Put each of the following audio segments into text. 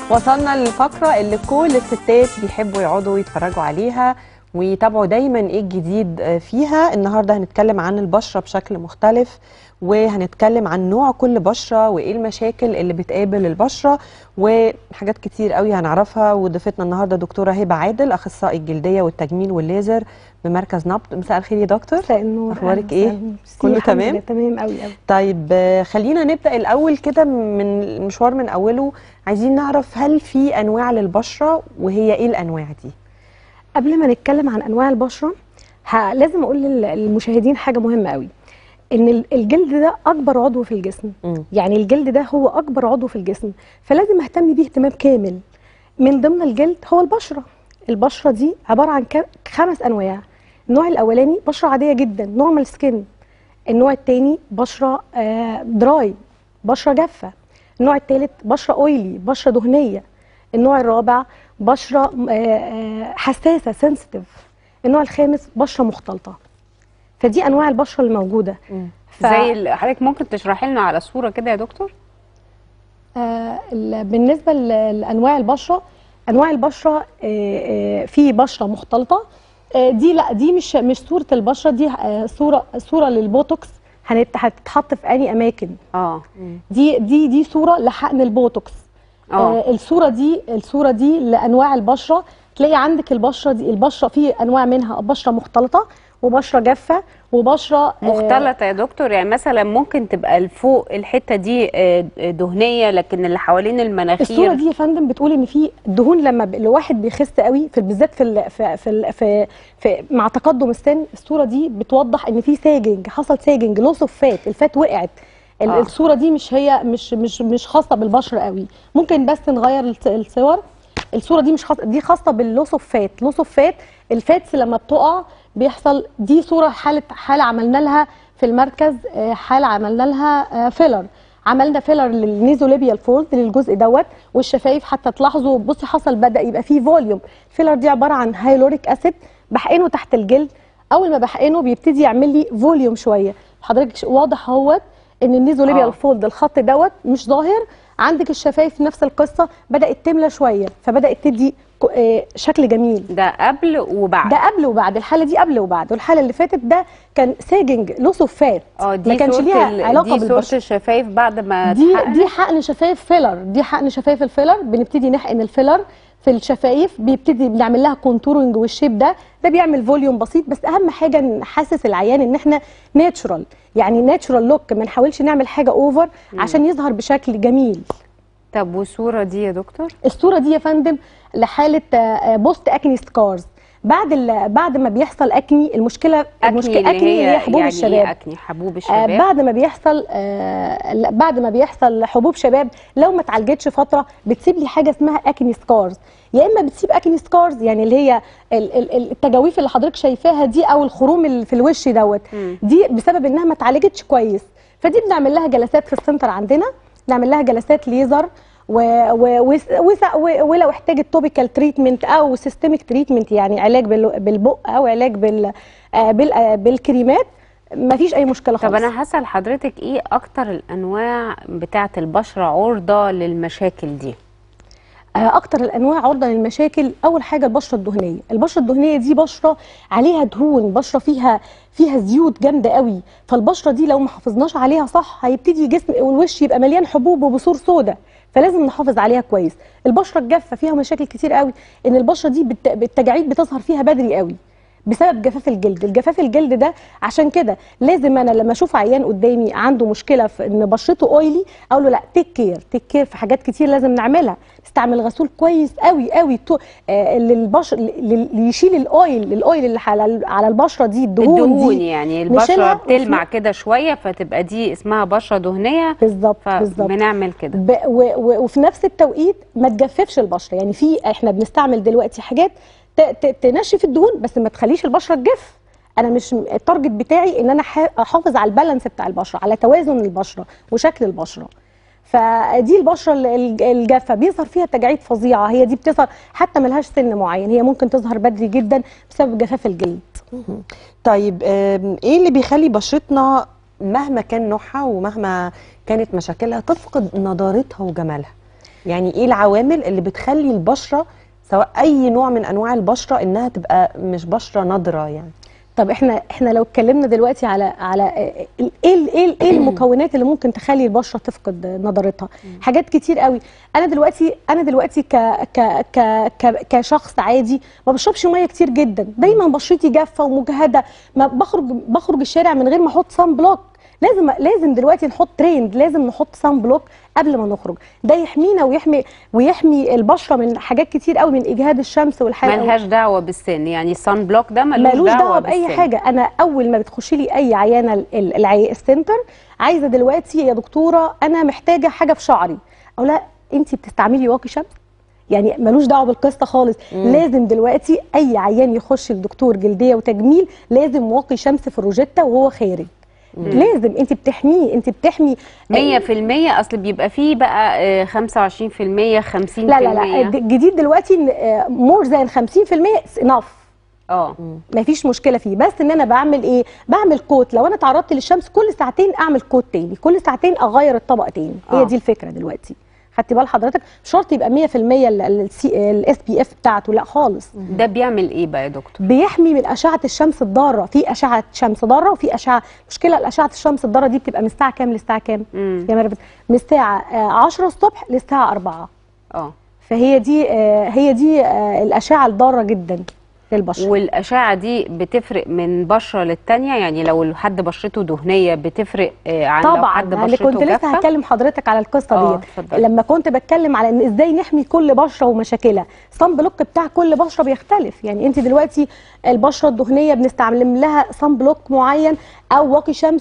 وصلنا للفقرة اللي كل الستات بيحبوا يقعدوا يتفرجوا عليها ويتابعوا دايما ايه الجديد فيها النهارده هنتكلم عن البشرة بشكل مختلف وهنتكلم عن نوع كل بشرة وايه المشاكل اللي بتقابل البشرة وحاجات كتير قوي هنعرفها وضيفتنا النهارده دكتورة هبة عادل اخصائي الجلدية والتجميل والليزر بمركز نبض مساء الخير يا دكتور مساء النور أخبارك أهلاً إيه؟ وسهلاً. ميرسي، كله الحمد تمام؟ لله، تمام قوي قوي طيب آه، خلينا نبدأ الأول كده من المشوار من أوله عايزين نعرف هل في أنواع للبشرة وهي إيه الأنواع دي؟ قبل ما نتكلم عن انواع البشره ه... لازم اقول لل- للمشاهدين حاجه مهمه قوي ان ال- الجلد ده اكبر عضو في الجسم مم. يعني الجلد ده هو اكبر عضو في الجسم فلازم اهتم بيه اهتمام كامل من ضمن الجلد هو البشره البشره دي عباره عن ك- خمس انواع النوع الاولاني بشره عاديه جدا نورمال سكين النوع الثاني بشره آه دراي بشره جافه النوع الثالث بشره اويلي بشره دهنيه النوع الرابع بشره آه، آه، حساسه سنسيتيف النوع الخامس بشره مختلطه فدي انواع البشره الموجوده ف- زي ال- حضرتك ممكن تشرحي لنا على صوره كده يا دكتور آه، ال- بالنسبه ل- لانواع البشره انواع البشره آه، آه، في بشره مختلطه آه، دي لا دي مش مش صوره البشره دي آه، صوره صوره للبوتوكس هنت- هتتحط في اني اماكن اه دي دي دي صوره لحقن البوتوكس اه آه الصوره دي الصوره دي لانواع البشره تلاقي عندك البشره دي البشره في انواع منها بشره مختلطه وبشره جافه وبشره آه، مختلطه يا دكتور يعني مثلا ممكن تبقى الفوق الحته دي آه، دهنيه لكن اللي حوالين المناخير الصوره دي يا فندم بتقول ان في الدهون لما ب- الواحد بيخس قوي في بالذات في ال في في, ال في, في مع تقدم السن الصوره دي بتوضح ان في ساجنج حصل ساجنج لوس اوف فات الفات وقعت ال- آه. الصوره دي مش هي مش مش مش خاصه بالبشره قوي ممكن بس نغير الص- الصور الصوره دي مش خاصه دي خاصه باللوس اوف فات لوس اوف فات الفاتس لما بتقع بيحصل دي صوره حاله حاله عملنا لها في المركز آه، حاله عملنا لها آه، فيلر عملنا فيلر للنيزوليبيال فولد للجزء دوت والشفايف حتى تلاحظوا بصي حصل بدا يبقى فيه فوليوم الفيلر دي عباره عن هايلوريك اسيد بحقنه تحت الجلد اول ما بحقنه بيبتدي يعمل لي فوليوم شويه حضرتك ش- واضح اهوت ان النيزوليبيال آه. فولد الخط دوت مش ظاهر عندك الشفايف نفس القصه بدات تملى شويه فبدات تدي ك- آه، شكل جميل ده قبل وبعد ده قبل وبعد الحاله دي قبل وبعد والحاله اللي فاتت ده كان ساجنج لوس اوف فات اه دي ما كانش صورة ليها ال- علاقه دي صورة بالبشره الشفايف بعد ما دي اتحقنت. دي حقن شفايف فيلر دي حقن شفايف الفيلر بنبتدي نحقن الفيلر في الشفايف بيبتدي بنعمل لها كونتورنج والشيب ده ده بيعمل فوليوم بسيط بس اهم حاجه نحسس العيان ان احنا ناتشورال يعني ناتشورال لوك ما نحاولش نعمل حاجه اوفر عشان يظهر بشكل جميل طب والصوره دي يا دكتور الصوره دي يا فندم لحاله بوست اكني سكارز بعد ال- بعد ما بيحصل اكني المشكله اكني اللي اكني هي حبوب يعني الشباب ايه اكني حبوب آه الشباب بعد ما بيحصل آه لا، بعد ما بيحصل حبوب شباب لو ما اتعالجتش فتره بتسيب لي حاجه اسمها اكني سكارز يا اما بتسيب اكني سكارز يعني اللي هي ال- ال- ال- التجاويف اللي حضرتك شايفاها دي او الخروم اللي في الوش دوت مم. دي بسبب انها ما اتعالجتش كويس فدي بنعمل لها جلسات في السنتر عندنا نعمل لها جلسات ليزر و و وس- وس- و ولو احتاجت توبيكال تريتمنت او سيستميك تريتمنت يعني علاج بال- بالبق او علاج بال آه، بال- آه، بالكريمات ما فيش اي مشكله خالص طب انا هسال حضرتك ايه اكتر الانواع بتاعه البشره عرضه للمشاكل دي آه، اكتر الانواع عرضه للمشاكل اول حاجه البشره الدهنيه البشره الدهنيه دي بشره عليها دهون بشره فيها فيها زيوت جامده قوي فالبشره دي لو ما حافظناش عليها صح هيبتدي جسم والوش يبقى مليان حبوب وبثور سوداء فلازم نحافظ عليها كويس البشره الجافه فيها مشاكل كتير قوي ان البشره دي بالت- بالتجاعيد بتظهر فيها بدري قوي بسبب جفاف الجلد الجفاف الجلد ده عشان كده لازم انا لما اشوف عيان قدامي عنده مشكله في ان بشرته اويلي اقول له لا تيك كير تيك كير في حاجات كتير لازم نعملها نستعمل غسول كويس قوي قوي تو- آه للبشر اللي يشيل الاويل الاويل اللي على على البشره دي الدهون, الدهون دي يعني نشيلها البشره بتلمع كده شويه فتبقى دي اسمها بشره دهنيه بالظبط بالظبط فبنعمل كده ب- و- و- وفي نفس التوقيت ما تجففش البشره يعني في احنا بنستعمل دلوقتي حاجات ت- ت- تنشف الدهون بس ما تخليش البشره تجف انا مش التارجت بتاعي ان انا ح- احافظ على البالانس بتاع البشره على توازن البشره وشكل البشره فدي البشره ال- ال- الجافه بيظهر فيها تجاعيد فظيعه هي دي بتظهر حتى ملهاش سن معين هي ممكن تظهر بدري جدا بسبب جفاف الجلد طيب آم، ايه اللي بيخلي بشرتنا مهما كان نوعها ومهما كانت مشاكلها تفقد نضارتها وجمالها يعني ايه العوامل اللي بتخلي البشره سواء اي نوع من انواع البشره انها تبقى مش بشره نضره يعني طب احنا احنا لو اتكلمنا دلوقتي على على ايه ال- ايه ال- ايه المكونات اللي ممكن تخلي البشره تفقد نضارتها حاجات كتير قوي انا دلوقتي انا دلوقتي ك ك ك ك كشخص عادي ما بشربش ميه كتير جدا دايما بشرتي جافه ومجهده ما بخرج بخرج الشارع من غير ما احط صن بلوك لازم لازم دلوقتي نحط ترند لازم نحط صن بلوك قبل ما نخرج ده يحمينا ويحمي ويحمي البشره من حاجات كتير قوي من اجهاد الشمس والحاجات ملهاش دعوه بالسن يعني الصن بلوك ده ملوش, ملوش دعوه باي بالسن. حاجه انا اول ما بتخشي لي اي عيانه ال- ال- العي... السنتر عايزه دلوقتي يا دكتوره انا محتاجه حاجه في شعري او لا انت بتستعملي واقي شمس يعني ملوش دعوه بالقصه خالص مم. لازم دلوقتي اي عيان يخش لدكتور جلديه وتجميل لازم واقي شمس في الروجيتا وهو خارج لازم انت بتحميه انت بتحمي 100% اصل بيبقى فيه بقى آه، 25% 50% لا لا لا د- جديد دلوقتي مور ذان 50% انف اه ما فيش مشكله فيه بس ان انا بعمل ايه بعمل كوت لو انا تعرضت للشمس كل ساعتين اعمل كوت تاني كل ساعتين اغير الطبق تاني هي آه. دي الفكره دلوقتي خدتي بال حضرتك مش شرط يبقى 100% الاس بي اف بتاعته لا خالص ده بيعمل ايه بقى يا دكتور بيحمي من اشعه الشمس الضاره في اشعه شمس ضاره وفي اشعه مشكله الاشعه الشمس الضاره دي بتبقى من الساعه كام للساعه كام مم. يا مربت من الساعه آه، 10 الصبح للساعه 4 اه فهي دي آه، هي دي آه، الاشعه الضاره جدا للبشره والاشعه دي بتفرق من بشره للتانيه يعني لو حد بشرته دهنيه بتفرق آه، عن لو طبعا حد انا بشرته كنت لسه جافه هكلم حضرتك على القصه آه، ديت اتفضلي. لما كنت بتكلم على ان ازاي نحمي كل بشره ومشاكلها صن بلوك بتاع كل بشره بيختلف يعني انت دلوقتي البشره الدهنيه بنستعمل لها صن بلوك معين او واقي شمس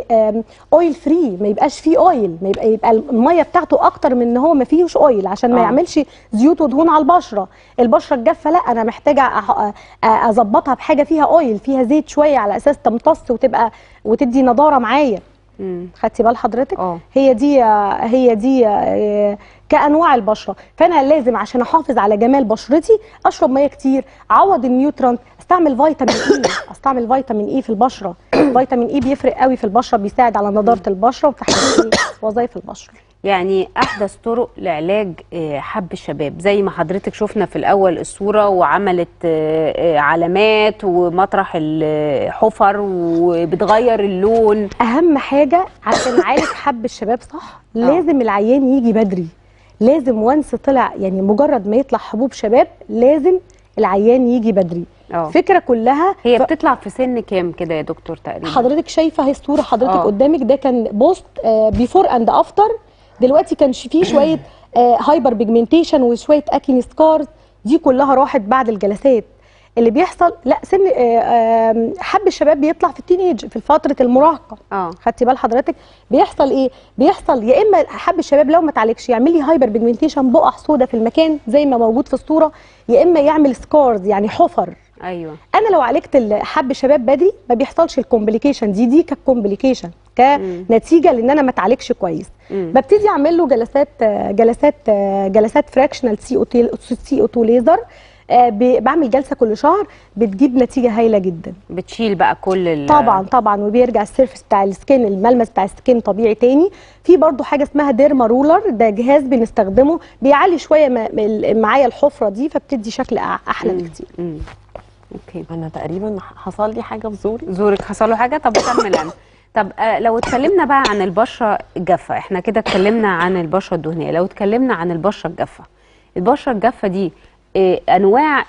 اويل فري ما يبقاش فيه اويل ما يبقى يبقى الميه بتاعته اكتر من ان هو ما فيهوش اويل عشان ما آه. يعملش زيوت ودهون على البشره البشره الجافه لا انا محتاجه أح- أ- اظبطها بحاجه فيها اويل فيها زيت شويه على اساس تمتص وتبقى وتدي نضاره معايا مم. خدتي بال حضرتك اه هي دي هي دي آه، كانواع البشره فانا لازم عشان احافظ على جمال بشرتي اشرب ميه كتير اعوض النيوترانت استعمل فيتامين اي استعمل فيتامين اي في البشره فيتامين اي بيفرق قوي في البشره بيساعد على نضاره البشره وتحسين وظائف البشره يعني احدث طرق لعلاج آه، حب الشباب زي ما حضرتك شفنا في الاول الصوره وعملت آه، آه، علامات ومطرح الحفر وبتغير اللون اهم حاجه عشان اعالج حب الشباب صح لازم العيان يجي بدري لازم وانس طلع يعني مجرد ما يطلع حبوب شباب لازم العيان يجي بدري اه الفكره كلها هي ف- بتطلع في سن كام كده يا دكتور تقريبا حضرتك شايفه هي الصوره حضرتك آه. قدامك ده كان بوست بيفور اند افتر دلوقتي كان ش- فيه شويه هايبر بيجمنتيشن وشويه اكيني سكارز دي كلها راحت بعد الجلسات اللي بيحصل لا سن آه، آم، حب الشباب بيطلع في التينيج في فتره المراهقه اه خدتي بال حضرتك بيحصل ايه بيحصل يا اما حب الشباب لو ما اتعالجش يعمل لي هايبر بيجمنتيشن بقع سودا في المكان زي ما موجود في الصوره يا اما يعمل سكارز يعني حفر ايوه انا لو عالجت ال- حب الشباب بدري ما بيحصلش الكومبليكيشن دي دي ككومبليكيشن كنتيجه لان انا ما اتعالجش كويس مم. ببتدي اعمل له جلسات آه، جلسات آه، جلسات فراكشنال سي او سي او 2 ليزر آه، ب- بعمل جلسه كل شهر بتجيب نتيجه هايله جدا بتشيل بقى كل ال طبعا طبعا وبيرجع السيرفس بتاع السكين الملمس بتاع السكين طبيعي تاني في برضو حاجه اسمها ديرما رولر ده جهاز بنستخدمه بيعلي شويه ما- م- معايا الحفره دي فبتدي شكل أع- احلى بكتير مم. اوكي انا تقريبا حصل لي حاجه في زوري زورك حصل له حاجه طب كمل انا طب آه لو اتكلمنا بقى عن البشره الجافه احنا كده اتكلمنا عن البشره الدهنيه لو اتكلمنا عن البشره الجافه البشره الجافه دي آه انواع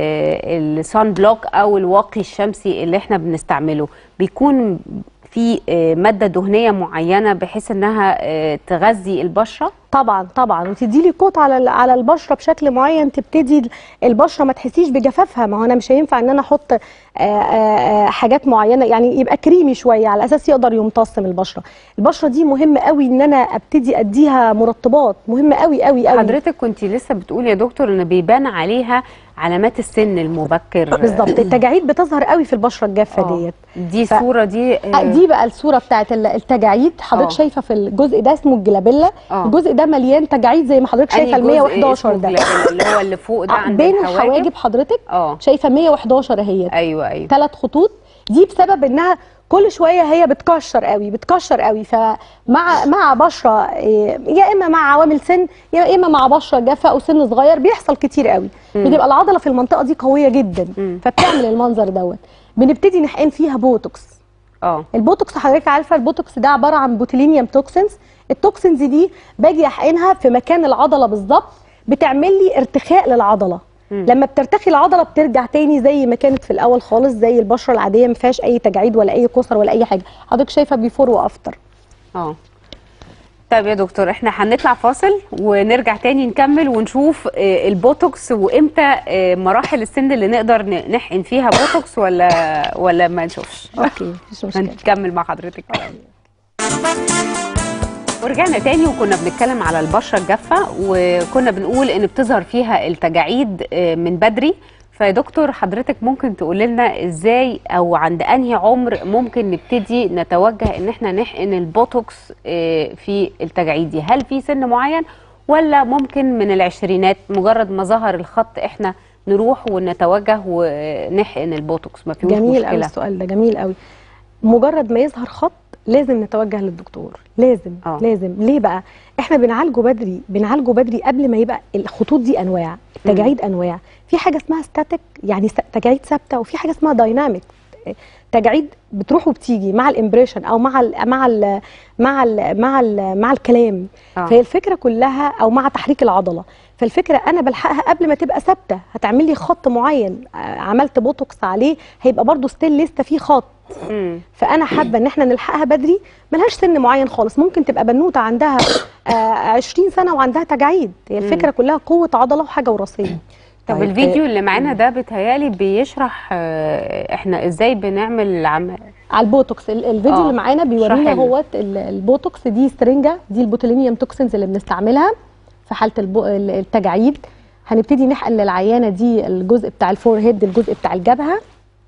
السان بلوك او الواقي الشمسي اللي احنا بنستعمله بيكون في آه ماده دهنيه معينه بحيث انها آه تغذي البشره طبعا طبعا وتدي لي كوت على ال- على البشره بشكل معين تبتدي البشره ما تحسيش بجفافها ما هو انا مش هينفع ان انا احط آه، آه، آه، حاجات معينه يعني يبقى كريمي شويه على اساس يقدر يمتص من البشره البشره دي مهم قوي ان انا ابتدي اديها مرطبات مهم قوي قوي قوي حضرتك كنت لسه بتقولي يا دكتور ان بيبان عليها علامات السن المبكر بالظبط التجاعيد بتظهر قوي في البشره الجافه آه. ديت دي ف- الصوره دي آه، دي بقى الصوره بتاعت ال- التجاعيد حضرتك آه. شايفه في الجزء ده اسمه الجلابيلا آه. الجزء ده مليان تجاعيد زي ما حضرتك أنهي شايفه ال جزء 111 اسمه ده جلابيلا اللي هو اللي فوق ده آه، عند بين الحواجب الحواجب حضرتك اه شايفه 111 اهيت ايوه ايوه ثلاث خطوط دي بسبب انها كل شويه هي بتكشر قوي بتكشر قوي فمع مع بشره إيه، يا اما مع عوامل سن يا اما مع بشره جافه او سن صغير بيحصل كتير قوي بتبقى العضله في المنطقه دي قويه جدا فبتعمل المنظر دوت بنبتدي نحقن فيها بوتوكس اه البوتوكس حضرتك عارفه البوتوكس ده عباره عن بوتولينيوم توكسينز التوكسينز دي باجي احقنها في مكان العضله بالظبط بتعمل لي ارتخاء للعضله لما بترتخي العضله بترجع تاني زي ما كانت في الاول خالص زي البشره العاديه ما فيهاش اي تجاعيد ولا اي كسر ولا اي حاجه حضرتك شايفه بيفور وافتر اه طيب يا دكتور احنا هنطلع فاصل ونرجع تاني نكمل ونشوف آه، البوتوكس وامتى آه، مراحل السن اللي نقدر ن- نحقن فيها بوتوكس ولا ولا ما نشوفش اوكي مفيش مشكله هنكمل مع حضرتك ورجعنا تاني وكنا بنتكلم على البشرة الجافة وكنا بنقول ان بتظهر فيها التجاعيد آه، من بدري فيا دكتور حضرتك ممكن تقول لنا ازاي او عند انهي عمر ممكن نبتدي نتوجه ان احنا نحقن البوتوكس آه، في التجاعيد دي هل في سن معين ولا ممكن من العشرينات مجرد ما ظهر الخط احنا نروح ونتوجه ونحقن البوتوكس ما فيهوش جميل قوي مشكلة السؤال ده جميل قوي مجرد ما يظهر خط لازم نتوجه للدكتور لازم آه. أوه. لازم ليه بقى احنا بنعالجه بدري بنعالجه بدري قبل ما يبقى الخطوط دي انواع التجاعيد انواع في حاجه اسمها ستاتيك يعني س- تجاعيد ثابته وفي حاجه اسمها دايناميك تجاعيد بتروح وبتيجي مع الامبريشن او مع ال مع ال مع ال مع ال مع الكلام آه. فهي الفكره كلها او مع تحريك العضله فالفكره انا بلحقها قبل ما تبقى ثابته هتعمل لي خط معين آه، عملت بوتوكس عليه هيبقى برضو ستيل لسه فيه خط مم. فانا حابه ان احنا نلحقها بدري ملهاش سن معين خالص ممكن تبقى بنوته عندها آه 20 سنه وعندها تجاعيد هي الفكره كلها قوه عضله وحاجه وراثيه طب طيب، الفيديو آه، اللي معانا ده بيتهيألي بيشرح آه، احنا ازاي بنعمل العمل على البوتوكس ال- الفيديو آه، اللي معانا اشرحي بيورينا لنا. هوت ال- البوتوكس دي سترينجا دي البوتولينيوم توكسينز اللي بنستعملها في حاله البو... ال- التجاعيد هنبتدي نحقن للعيانه دي الجزء بتاع الفور هيد الجزء بتاع الجبهه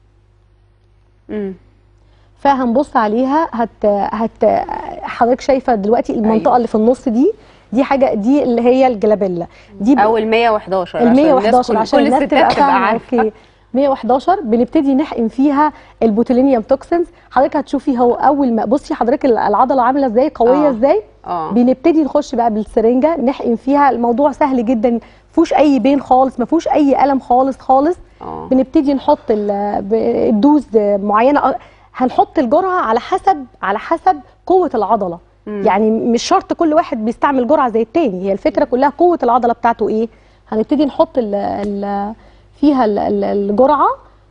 مم. فهنبص عليها هت هت حضرتك شايفه دلوقتي المنطقه أيوة. اللي في النص دي دي حاجه دي اللي هي الجلابيلا دي ب- او ال 111 ال عشان الناس 111 كل- عشان كل الناس الستات تبقى تبقى فاهمه عارفه اوكي 111 بنبتدي نحقن فيها البوتولينيوم توكسينز حضرتك هتشوفي هو اول ما بصي حضرتك العضله عامله ازاي قويه آه. ازاي اه بنبتدي نخش بقى بالسرنجه نحقن فيها الموضوع سهل جدا مفيهوش اي بين خالص مفيهوش اي الم خالص خالص اه بنبتدي نحط ال- ب- الدوز معينه هنحط الجرعه على حسب على حسب قوه العضله مم. يعني مش شرط كل واحد بيستعمل جرعه زي التاني هي الفكره كلها قوه العضله بتاعته ايه هنبتدي نحط ال ال فيها ال- ال- الجرعه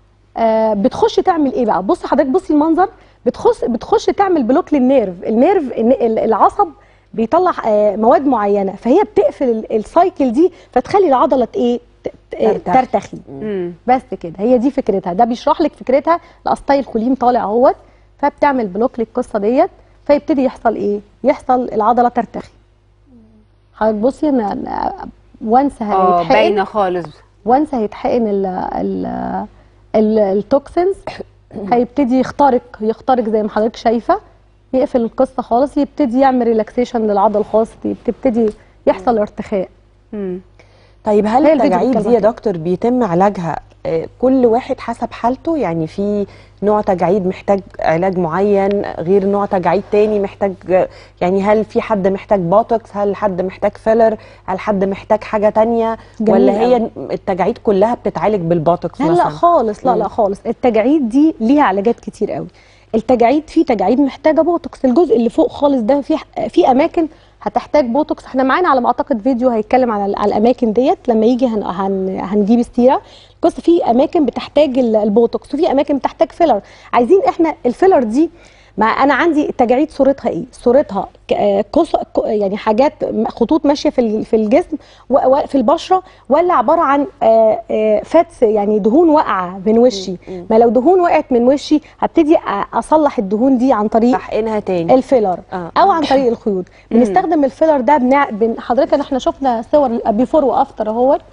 آه بتخش تعمل ايه بقى بص حضرتك بصي المنظر بتخش بتخش تعمل بلوك للنيرف النيرف الن- ال- العصب بيطلع آه مواد معينه فهي بتقفل ال- السايكل دي فتخلي العضله ايه ت- ت- ترتخي. ترتخي مم. بس كده هي دي فكرتها ده بيشرح لك فكرتها الاسطيل كولين طالع اهوت فبتعمل بلوك للقصه ديت فيبتدي يحصل ايه يحصل العضله ترتخي حضرتك بصي انا وانس اه هيتحقن باينه خالص وانس هيتحقن ال ال ال التوكسينز هيبتدي يخترق يخترق زي ما حضرتك شايفه يقفل القصه خالص يبتدي يعمل ريلاكسيشن للعضله خالص تبتدي يحصل ارتخاء مم. طيب هل هي الفيديو التجاعيد بيتكلم دي يا عنها. دكتور بيتم علاجها آه، كل واحد حسب حالته يعني في نوع تجاعيد محتاج علاج معين غير نوع تجاعيد تاني محتاج آه، يعني هل في حد محتاج بوتوكس هل حد محتاج فيلر هل حد محتاج حاجة تانية جميل ولا هي أوي. التجاعيد كلها بتتعالج بالبوتوكس لا لا مثلا خالص لا لا خالص التجاعيد دي ليها علاجات كتير قوي التجاعيد في تجاعيد محتاجه بوتوكس الجزء اللي فوق خالص ده في في اماكن هتحتاج بوتوكس احنا معانا على ما اعتقد فيديو هيتكلم على على الاماكن ديت لما يجي هن هن هنجيب السيره القصه في اماكن بتحتاج ال- البوتوكس وفي اماكن بتحتاج فيلر عايزين احنا الفيلر دي ما انا عندي التجاعيد صورتها ايه صورتها ك- آه، قص ك- يعني حاجات م- خطوط ماشيه في ال- في الجسم و- و- في البشره ولا عباره عن آه، آه، فاتس يعني دهون واقعه من وشي ما لو دهون وقعت من وشي هبتدي أ- اصلح الدهون دي عن طريق تحقنها تاني الفيلر آه. او عن طريق الخيوط بنستخدم الفيلر ده بنع... بن... حضرتك احنا شفنا صور بيفور وافتر اهوت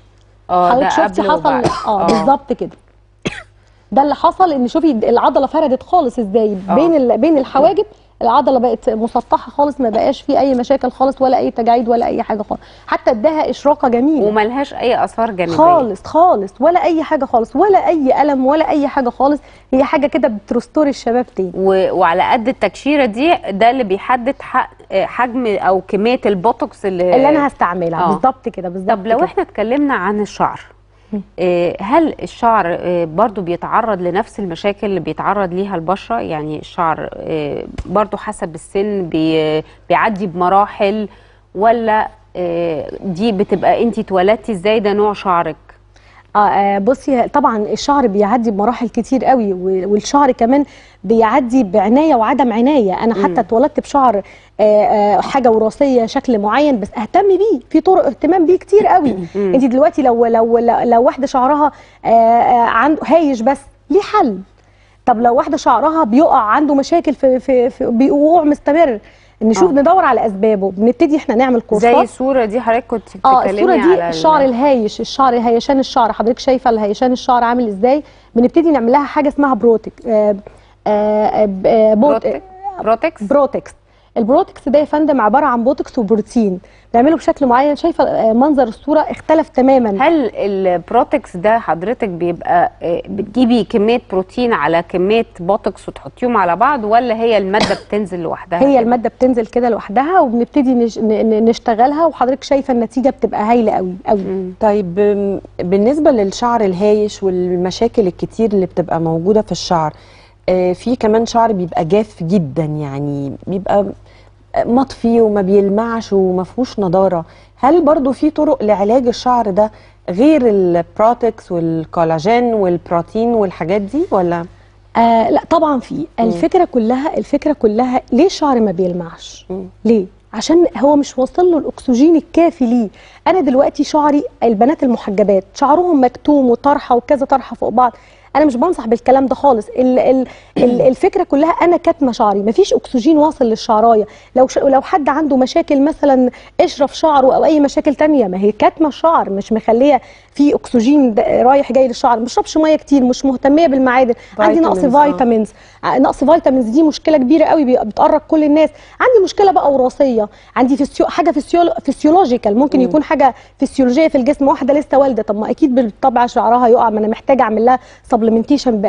اه ده حضرتك شفتي قبل حصل وبعد. اه بالظبط كده ده اللي حصل ان شوفي العضله فردت خالص ازاي آه. بين ال... بين الحواجب العضله بقت مسطحه خالص ما بقاش فيه اي مشاكل خالص ولا اي تجاعيد ولا اي حاجه خالص حتى اداها اشراقه جميله وملهاش اي اثار جانبيه خالص خالص ولا اي حاجه خالص ولا اي الم ولا اي حاجه خالص هي حاجه كده بترستور الشباب تاني و... وعلى قد التكشيره دي ده اللي بيحدد ح... حجم او كميه البوتوكس اللي, اللي انا هستعملها آه. بالظبط كده بالظبط طب لو كده. احنا اتكلمنا عن الشعر آه، هل الشعر آه، برضو بيتعرض لنفس المشاكل اللي بيتعرض ليها البشرة يعني الشعر آه، برضو حسب السن بي- بيعدي بمراحل ولا آه، دي بتبقى انتي اتولدتي ازاي ده نوع شعرك آه آه، بصي طبعا الشعر بيعدي بمراحل كتير قوي و- والشعر كمان بيعدي بعنايه وعدم عنايه انا حتى اتولدت بشعر آه آه حاجه وراثيه شكل معين بس اهتم بيه في طرق اهتمام بيه كتير قوي انت دلوقتي لو لو لو, لو واحده شعرها آه آه عنده هايش بس ليه حل طب لو واحده شعرها بيقع عنده مشاكل في في, في بيوقوع مستمر نشوف آه. ندور على اسبابه بنبتدي احنا نعمل كورسات زي الصورة دي حضرتك كنت اه بتتكلمي الصوره دي على الشعر الهايش الشعر هيشان الشعر حضرتك شايفه الهيشان الشعر عامل ازاي بنبتدي نعمل لها حاجه اسمها بروتك آه آه آه بوت بروتك بروتكس بروتكس البروتكس ده يا فندم عباره عن بوتكس وبروتين بنعمله بشكل معين شايفه آه، منظر الصوره اختلف تماما هل البروتكس ده حضرتك بيبقى آه، بتجيبي كمية بروتين على كمية بوتوكس وتحطيهم على بعض ولا هي المادة بتنزل لوحدها هي كده؟ الماده بتنزل كده لوحدها وبنبتدي نش- ن- ن- نشتغلها وحضرتك شايفه النتيجه بتبقى هايله قوي قوي طيب أم، بالنسبة للشعر الهايش والمشاكل الكتير اللي بتبقى موجودة في الشعر آه، في كمان شعر بيبقى جاف جدا يعني بيبقى مطفي وما بيلمعش وما فيهوش نضارة هل برضو في طرق لعلاج الشعر ده غير البروتكس والكولاجين والبروتين والحاجات دي ولا آه لا طبعا في الفكره كلها الفكره كلها ليه الشعر ما بيلمعش مم. ليه عشان هو مش واصل له الاكسجين الكافي ليه انا دلوقتي شعري البنات المحجبات شعرهم مكتوم وطرحه وكذا طرحه فوق بعض انا مش بنصح بالكلام ده خالص ال ال ال الفكره كلها انا كاتمه شعري مفيش اكسجين واصل للشعرايه لو ش لو حد عنده مشاكل مثلا قشره في شعره او اي مشاكل تانية ما هي كاتمه الشعر مش مخليه في اكسجين ده- رايح جاي للشعر ما بشربش ميه كتير مش مهتميه بالمعادن عندي نقص فيتامينز، آه. فيتامينز آه، نقص فيتامينز دي مشكله كبيره قوي بي- بتقرق كل الناس عندي مشكله بقى وراثيه عندي فيسيو حاجه فيسيول فيسيولوجيكال ممكن يكون حاجه فسيولوجيه في الجسم واحده لسه والده طب ما اكيد بالطبع شعرها يقع ما انا محتاجه اعمل لها سبلمنتيشن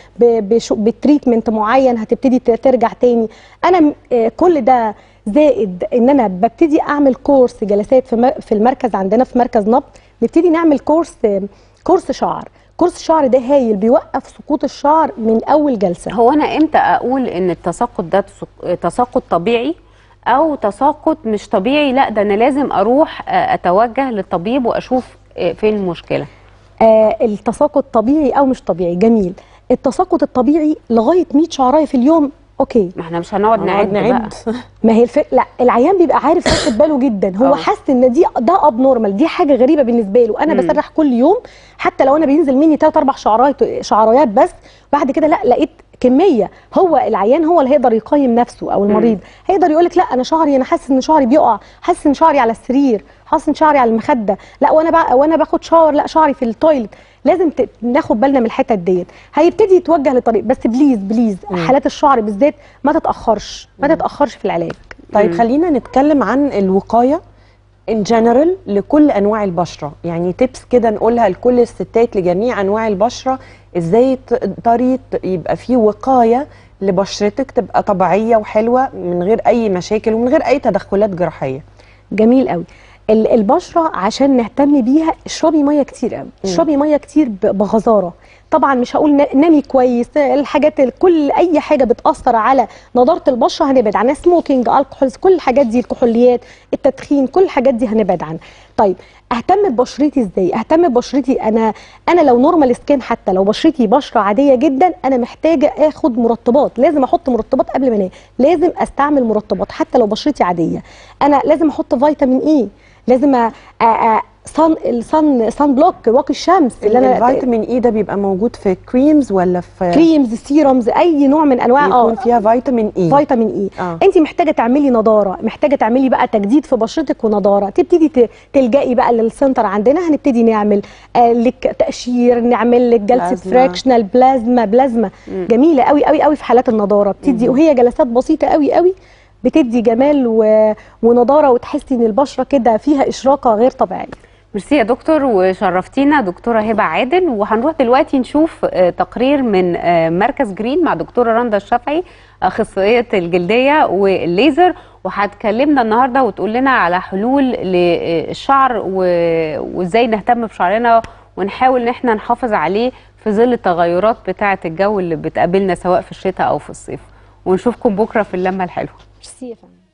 بتريتمنت معين هتبتدي ت- ترجع تاني انا م- آه، كل ده زائد ان انا ببتدي اعمل كورس جلسات في م- في المركز عندنا في مركز نبض نبتدي نعمل كورس آه، كورس شعر كورس الشعر ده هايل بيوقف سقوط الشعر من اول جلسه هو انا امتى اقول ان التساقط ده تسق- تساقط طبيعي او تساقط مش طبيعي لا ده انا لازم اروح آه، اتوجه للطبيب واشوف آه، فين المشكله آه التساقط طبيعي او مش طبيعي جميل التساقط الطبيعي لغايه 100 شعرايه في اليوم اوكي ما احنا مش هنقعد نقعد نعد بقى ما هي الف... لا العيان بيبقى عارف واخد باله جدا هو آه. حاسس ان دي ده اب نورمال دي حاجه غريبه بالنسبه له انا بسرح كل يوم حتى لو انا بينزل مني ثلاث اربع شعرايات شعرايات بس بعد كده لا لقيت كميه هو العيان هو اللي هيقدر يقيم نفسه او المريض هيقدر يقول لك لا انا شعري انا حاسس ان شعري بيقع حاسس ان شعري على السرير حاسس ان شعري على المخده لا وانا بقى وانا باخد شاور لا شعري في التويلت لازم ت... ناخد بالنا من الحتت ديت هيبتدي يتوجه لطريق بس بليز بليز حالات الشعر بالذات ما تتاخرش ما تتاخرش في العلاج طيب خلينا نتكلم عن الوقاية ان جنرال لكل انواع البشره يعني تيبس كده نقولها لكل الستات لجميع انواع البشره ازاي تقدري ت- يبقى في وقايه لبشرتك تبقى طبيعيه وحلوه من غير اي مشاكل ومن غير اي تدخلات جراحيه جميل قوي ال- البشره عشان نهتم بيها اشربي ميه كتير قوي اشربي ميه كتير ب- بغزاره طبعا مش هقول نا- نامي كويس الحاجات ال- كل اي حاجه بتاثر على نضاره البشره هنبعد عنها سموكينج الكحول كل الحاجات دي الكحوليات التدخين كل الحاجات دي هنبعد عنها طيب اهتم ببشرتي ازاي اهتم ببشرتي انا انا لو نورمال سكين حتى لو بشرتي بشره عاديه جدا انا محتاجه اخد مرطبات لازم احط مرطبات قبل ما انام لازم استعمل مرطبات حتى لو بشرتي عاديه انا لازم احط فيتامين اي لازم أ- أ- صن الصن صن بلوك واقي الشمس اللي انا الفيتامين اي ده بيبقى موجود في كريمز ولا في كريمز سيرمز اي نوع من انواع يكون فيها فيتامين اي فيتامين اي آه. انت محتاجه تعملي نضاره محتاجه تعملي بقى تجديد في بشرتك ونضاره تبتدي ت- تلجئي بقى للسنتر عندنا هنبتدي نعمل آه لك تقشير نعمل لك جلسه بلازما. فراكشنال بلازما بلازما جميله قوي قوي قوي في حالات النضاره بتدي وهي جلسات بسيطه قوي قوي بتدي جمال و... ونضاره وتحسي ان البشره كده فيها اشراقه غير طبيعيه ميرسي يا دكتور وشرفتينا دكتوره هبه عادل وهنروح دلوقتي نشوف آه، تقرير من آه، مركز جرين مع دكتوره رندا الشافعي اخصائيه الجلديه والليزر وهتكلمنا النهارده وتقول لنا على حلول للشعر و- وازاي نهتم بشعرنا ونحاول ان احنا نحافظ عليه في ظل التغيرات بتاعه الجو اللي بتقابلنا سواء في الشتاء او في الصيف ونشوفكم بكره في اللمه الحلوه ميرسي يا فندم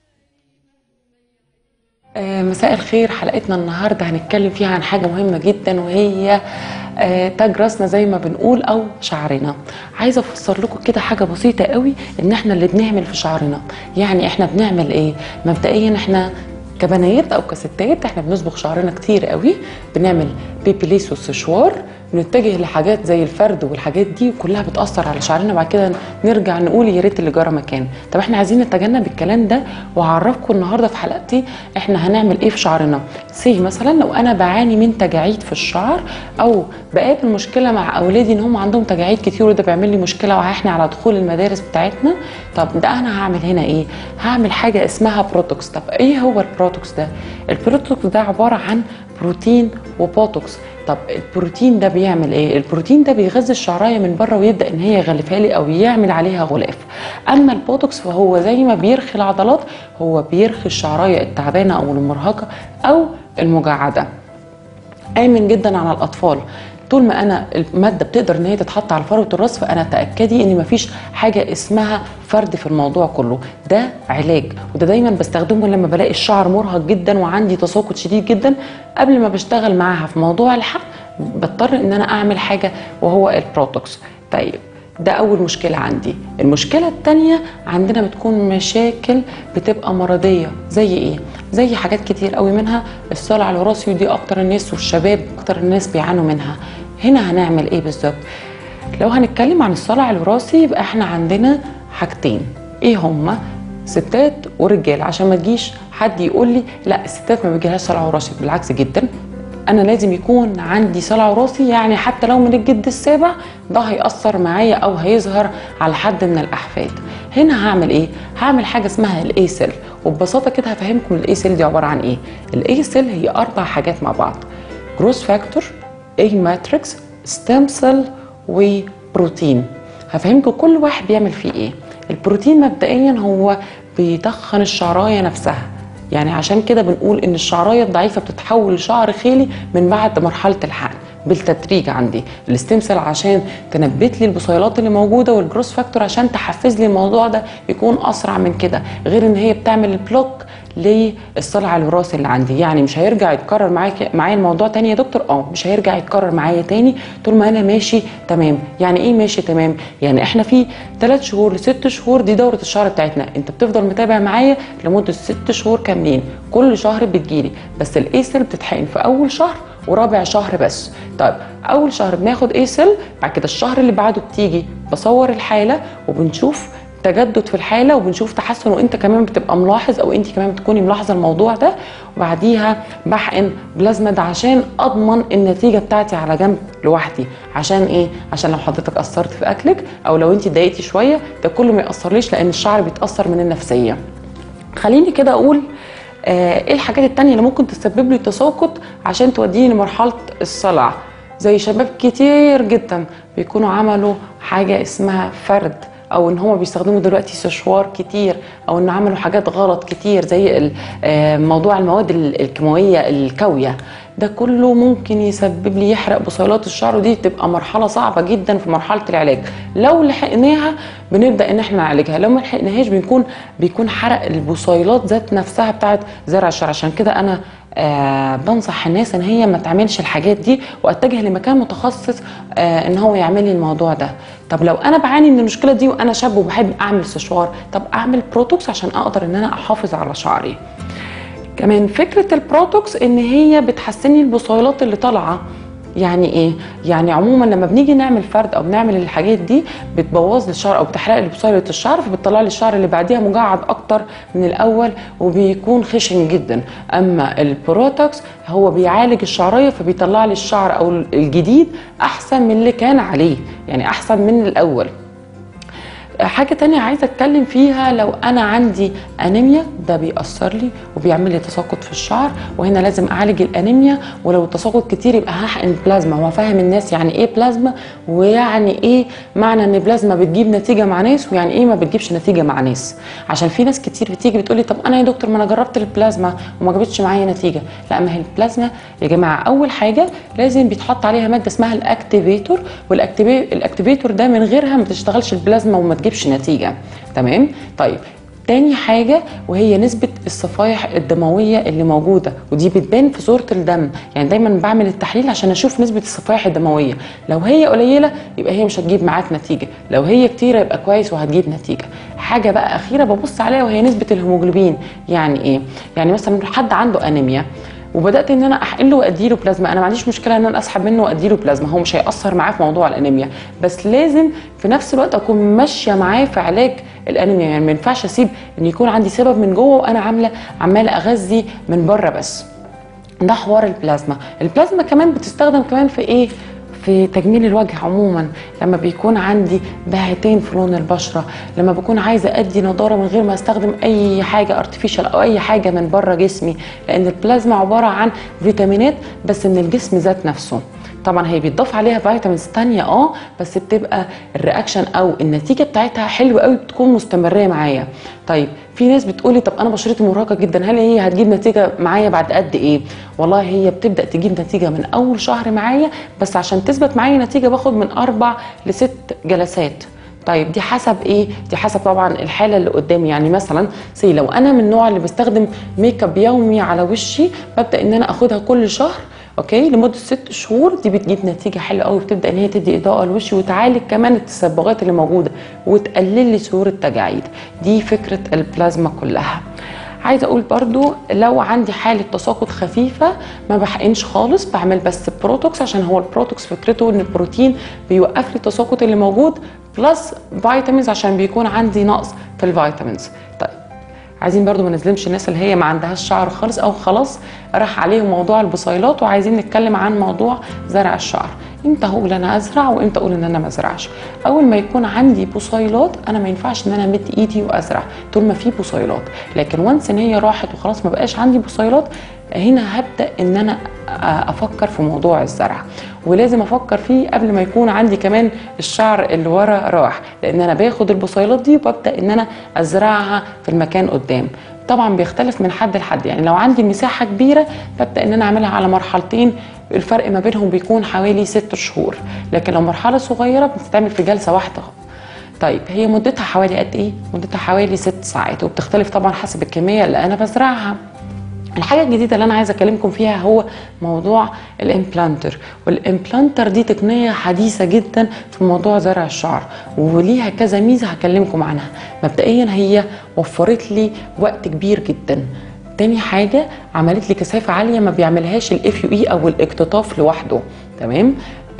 آه، مساء الخير حلقتنا النهارده هنتكلم فيها عن حاجه مهمه جدا وهي آه، تاج راسنا زي ما بنقول او شعرنا عايزه افسر لكم كده حاجه بسيطه قوي ان احنا اللي بنعمل في شعرنا يعني احنا بنعمل ايه مبدئيا احنا كبنات او كستات احنا بنصبغ شعرنا كتير قوي بنعمل بيبيليس والسشوار بنتجه لحاجات زي الفرد والحاجات دي كلها بتاثر على شعرنا بعد كده نرجع نقول يا ريت اللي جرى مكان طب احنا عايزين نتجنب الكلام ده وهعرفكم النهارده في حلقتي احنا هنعمل ايه في شعرنا سي مثلا لو انا بعاني من تجاعيد في الشعر او بقابل مشكله مع اولادي ان هم عندهم تجاعيد كتير وده بيعمل لي مشكله وهيحني على دخول المدارس بتاعتنا طب ده انا هعمل هنا ايه هعمل حاجه اسمها بروتوكس طب ايه هو البروتوكس ده البروتوكس ده عباره عن بروتين وبوتوكس طب البروتين ده بيعمل ايه البروتين ده بيغذي الشعرايه من بره ويبدا ان هي يغلفها لي او يعمل عليها غلاف اما البوتوكس فهو زي ما بيرخي العضلات هو بيرخي الشعرايه التعبانه او المرهقه او المجعده امن جدا على الاطفال طول ما انا الماده بتقدر ان هي تتحط على فروه الراس فانا تاكدي ان مفيش حاجه اسمها فرد في الموضوع كله ده علاج وده دايما بستخدمه لما بلاقي الشعر مرهق جدا وعندي تساقط شديد جدا قبل ما بشتغل معاها في موضوع الحق بضطر ان انا اعمل حاجه وهو البروتوكس طيب ده اول مشكله عندي المشكله الثانيه عندنا بتكون مشاكل بتبقى مرضيه زي ايه زي حاجات كتير قوي منها الصلع الوراثي ودي اكتر الناس والشباب اكتر الناس بيعانوا منها هنا هنعمل ايه بالظبط لو هنتكلم عن الصلع الوراثي يبقى احنا عندنا حاجتين ايه هما ستات ورجال عشان ما تجيش حد يقول لي لا الستات ما بيجيلهاش صلع وراثي بالعكس جدا انا لازم يكون عندي صلع وراثي يعني حتى لو من الجد السابع ده هيأثر معايا او هيظهر على حد من الاحفاد هنا هعمل ايه هعمل حاجه اسمها الاي سيل وببساطه كده هفهمكم الاي سيل دي عباره عن ايه الاي سيل هي اربع حاجات مع بعض جروس فاكتور اي ماتريكس ستيم سيل وبروتين هفهمكم كل واحد بيعمل فيه ايه البروتين مبدئيا هو بيتخن الشعرايه نفسها يعني عشان كده بنقول ان الشعرايه الضعيفه بتتحول لشعر خيلي من بعد مرحله الحقن بالتدريج عندي الستيم سيل عشان تنبت لي البصيلات اللي موجوده والجروس فاكتور عشان تحفز لي الموضوع ده يكون اسرع من كده غير ان هي بتعمل البلوك للصلع الوراثي اللي عندي يعني مش هيرجع يتكرر معايا معايا الموضوع تاني يا دكتور اه مش هيرجع يتكرر معايا تاني طول ما انا ماشي تمام يعني ايه ماشي تمام يعني احنا في 3 شهور لست شهور دي دوره الشهر بتاعتنا انت بتفضل متابع معايا لمده 6 شهور كاملين كل شهر بتجيلي بس الايسل بتتحقن في اول شهر ورابع شهر بس طيب اول شهر بناخد اي سيل بعد كده الشهر اللي بعده بتيجي بصور الحاله وبنشوف تجدد في الحاله وبنشوف تحسن وانت كمان بتبقى ملاحظ او انت كمان بتكوني ملاحظه الموضوع ده وبعديها بحقن بلازما ده عشان اضمن النتيجه بتاعتي على جنب لوحدي عشان ايه عشان لو حضرتك قصرت في اكلك او لو انت اتضايقتي شويه ده كله ما ياثرليش لان الشعر بيتاثر من النفسيه خليني كده اقول آه، ايه الحاجات التانية اللي ممكن تسبب لي تساقط عشان توديني لمرحلة الصلع زي شباب كتير جدا بيكونوا عملوا حاجة اسمها فرد او ان هم بيستخدموا دلوقتي سشوار كتير او ان عملوا حاجات غلط كتير زي ال- آه، موضوع المواد ال- الكيماويه الكاويه ده كله ممكن يسبب لي يحرق بصيلات الشعر ودي تبقى مرحله صعبه جدا في مرحله العلاج لو لحقناها بنبدا ان احنا نعالجها لو ما لحقناهاش بنكون بيكون حرق البصيلات ذات نفسها بتاعت زرع الشعر عشان كده انا آه بنصح الناس ان هي ما تعملش الحاجات دي واتجه لمكان متخصص آه ان هو يعمل لي الموضوع ده طب لو انا بعاني من المشكله دي وانا شاب وبحب اعمل سشوار طب اعمل بروتوكس عشان اقدر ان انا احافظ على شعري كمان فكره البروتوكس ان هي بتحسني البصيلات اللي طالعه يعني ايه يعني عموما لما بنيجي نعمل فرد او بنعمل الحاجات دي بتبوظ لي الشعر او بتحرق لي بصيله الشعر فبتطلع لي الشعر اللي بعديها مجعد اكتر من الاول وبيكون خشن جدا اما البروتوكس هو بيعالج الشعريه فبيطلع لي الشعر او الجديد احسن من اللي كان عليه يعني احسن من الاول حاجة تانية عايزة اتكلم فيها لو انا عندي انيميا ده بيأثر لي وبيعمل لي تساقط في الشعر وهنا لازم اعالج الانيميا ولو التساقط كتير يبقى هحقن البلازما هو فاهم الناس يعني ايه بلازما ويعني ايه معنى ان بلازما بتجيب نتيجة مع ناس ويعني ايه ما بتجيبش نتيجة مع ناس عشان في ناس كتير بتيجي بتقولي طب انا يا دكتور ما انا جربت البلازما وما جابتش معايا نتيجة لا ما هي البلازما يا جماعة اول حاجة لازم بيتحط عليها مادة اسمها الاكتيفيتور والاكتيفيتور ده من غيرها ما تشتغلش البلازما وما تجيبش نتيجه تمام طيب تاني حاجة وهي نسبة الصفائح الدموية اللي موجودة ودي بتبان في صورة الدم يعني دايما بعمل التحليل عشان اشوف نسبة الصفائح الدموية لو هي قليلة يبقى هي مش هتجيب معاك نتيجة لو هي كتيرة يبقى كويس وهتجيب نتيجة حاجة بقى أخيرة ببص عليها وهي نسبة الهيموجلوبين يعني إيه يعني مثلا حد عنده أنيميا وبدات ان انا احقن له واديله بلازما انا ما عنديش مشكله ان انا اسحب منه واديله بلازما هو مش هياثر معاه في موضوع الانيميا بس لازم في نفس الوقت اكون ماشيه معاه في علاج الانيميا يعني ما ينفعش اسيب ان يكون عندي سبب من جوه وانا عامله عماله اغذي من بره بس ده حوار البلازما البلازما كمان بتستخدم كمان في ايه في تجميل الوجه عموما لما بيكون عندي باهتين في لون البشره لما بكون عايزه ادي نضاره من غير ما استخدم اي حاجه ارتفيشال او اي حاجه من بره جسمي لان البلازما عباره عن فيتامينات بس من الجسم ذات نفسه طبعا هي بيتضاف عليها فيتامينز تانية اه بس بتبقى الرياكشن او النتيجه بتاعتها حلوه قوي بتكون مستمريه معايا طيب في ناس بتقولي طب انا بشرتي مرهقه جدا هل هي هتجيب نتيجه معايا بعد قد ايه والله هي بتبدا تجيب نتيجه من اول شهر معايا بس عشان تثبت معايا نتيجه باخد من اربع لست جلسات طيب دي حسب ايه دي حسب طبعا الحاله اللي قدامي يعني مثلا سي لو انا من النوع اللي بستخدم ميك اب يومي على وشي ببدا ان انا اخدها كل شهر اوكي لمده ست شهور دي بتجيب نتيجه حلوه قوي بتبدا ان هي تدي اضاءه لوشي وتعالج كمان التصبغات اللي موجوده وتقلل لي ظهور التجاعيد دي فكره البلازما كلها عايزه اقول برضو لو عندي حاله تساقط خفيفه ما بحقنش خالص بعمل بس بروتوكس عشان هو البروتوكس فكرته ان البروتين بيوقف لي التساقط اللي موجود بلس فيتامينز عشان بيكون عندي نقص في الفيتامينز طيب عايزين برضو ما نظلمش الناس اللي هي ما عندهاش شعر خالص او خلاص راح عليهم موضوع البصيلات وعايزين نتكلم عن موضوع زرع الشعر امتى اقول انا ازرع وامتى اقول ان انا ما ازرعش اول ما يكون عندي بصيلات انا ما ينفعش ان انا امد ايدي وازرع طول ما في بصيلات لكن وانس ان هي راحت وخلاص ما بقاش عندي بصيلات هنا هبدا ان انا افكر في موضوع الزرع ولازم افكر فيه قبل ما يكون عندي كمان الشعر اللي ورا راح لان انا باخد البصيلات دي وببدا ان انا ازرعها في المكان قدام طبعا بيختلف من حد لحد يعني لو عندي مساحه كبيره ببدا ان انا اعملها على مرحلتين الفرق ما بينهم بيكون حوالي ست شهور لكن لو مرحله صغيره بتتعمل في جلسه واحده طيب هي مدتها حوالي قد ايه مدتها حوالي ست ساعات وبتختلف طبعا حسب الكميه اللي انا بزرعها الحاجه الجديده اللي انا عايزه اكلمكم فيها هو موضوع الامبلانتر والامبلانتر دي تقنيه حديثه جدا في موضوع زرع الشعر وليها كذا ميزه هكلمكم عنها مبدئيا هي وفرت لي وقت كبير جدا تاني حاجه عملت لي كثافه عاليه ما بيعملهاش الاف يو اي او الاقتطاف لوحده تمام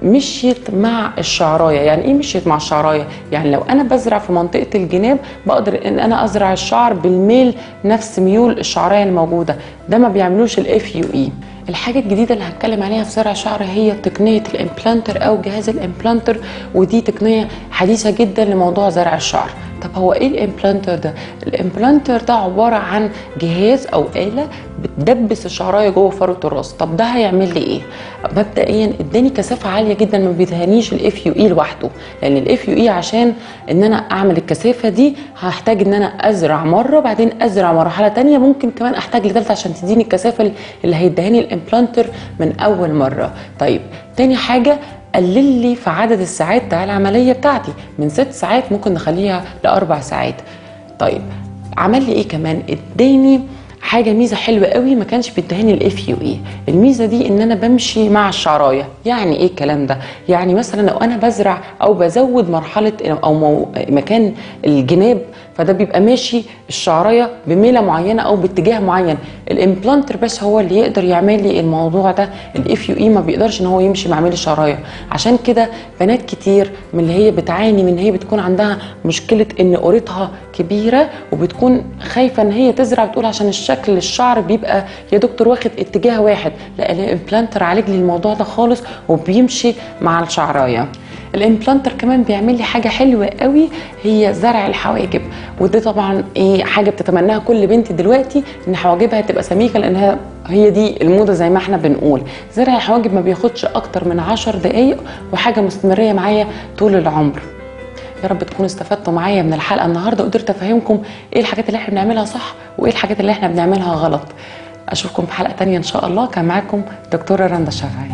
مشيت مع الشعرايه يعني ايه مشيت مع الشعرايه يعني لو انا بزرع في منطقه الجناب بقدر ان انا ازرع الشعر بالميل نفس ميول الشعرايه الموجوده ده ما بيعملوش الاف يو اي الحاجة الجديدة اللي هتكلم عليها في زرع شعر هي تقنية الامبلانتر أو جهاز الامبلانتر ودي تقنية حديثة جدا لموضوع زرع الشعر طب هو ايه الامبلانتر ده؟ الامبلانتر ده عبارة عن جهاز أو آلة بتدبس الشعراية جوه فروة الراس طب ده هيعمل لي ايه؟ مبدئيا اداني كثافة عالية جدا ما بيدهنيش الاف يو اي لوحده لأن الاف يو اي عشان ان انا اعمل الكثافة دي هحتاج ان انا ازرع مرة بعدين ازرع مرحلة تانية ممكن كمان احتاج لثالثة عشان تديني الكثافة اللي هيدهني الامبلانتر من اول مرة طيب تاني حاجة قلل لي في عدد الساعات بتاع العمليه بتاعتي من ست ساعات ممكن نخليها لاربع ساعات طيب عمل لي ايه كمان اداني حاجه ميزه حلوه قوي ما كانش بيدهني الاف يو اي الميزه دي ان انا بمشي مع الشعرايه يعني ايه الكلام ده يعني مثلا لو انا بزرع او بزود مرحله او مو مكان الجناب فده بيبقى ماشي الشعريه بميله معينه او باتجاه معين الامبلانتر بس هو اللي يقدر يعمل لي الموضوع ده الاف يو اي ما بيقدرش ان هو يمشي مع ميل الشعريه عشان كده بنات كتير من اللي هي بتعاني من هي بتكون عندها مشكله ان قريتها كبيره وبتكون خايفه ان هي تزرع بتقول عشان الشكل الشعر بيبقى يا دكتور واخد اتجاه واحد لا الامبلانتر عالج لي الموضوع ده خالص وبيمشي مع الشعرايه الامبلانتر كمان بيعمل لي حاجه حلوه قوي هي زرع الحواجب وده طبعا ايه حاجه بتتمناها كل بنت دلوقتي ان حواجبها تبقى سميكه لانها هي دي الموضه زي ما احنا بنقول زرع الحواجب ما بياخدش اكتر من عشر دقايق وحاجه مستمريه معايا طول العمر يا رب تكونوا استفدتوا معايا من الحلقه النهارده وقدرت افهمكم ايه الحاجات اللي احنا بنعملها صح وايه الحاجات اللي احنا بنعملها غلط اشوفكم في حلقه تانية ان شاء الله كان معاكم دكتوره رندا الشافعي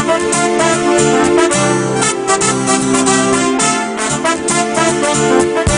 Thank you.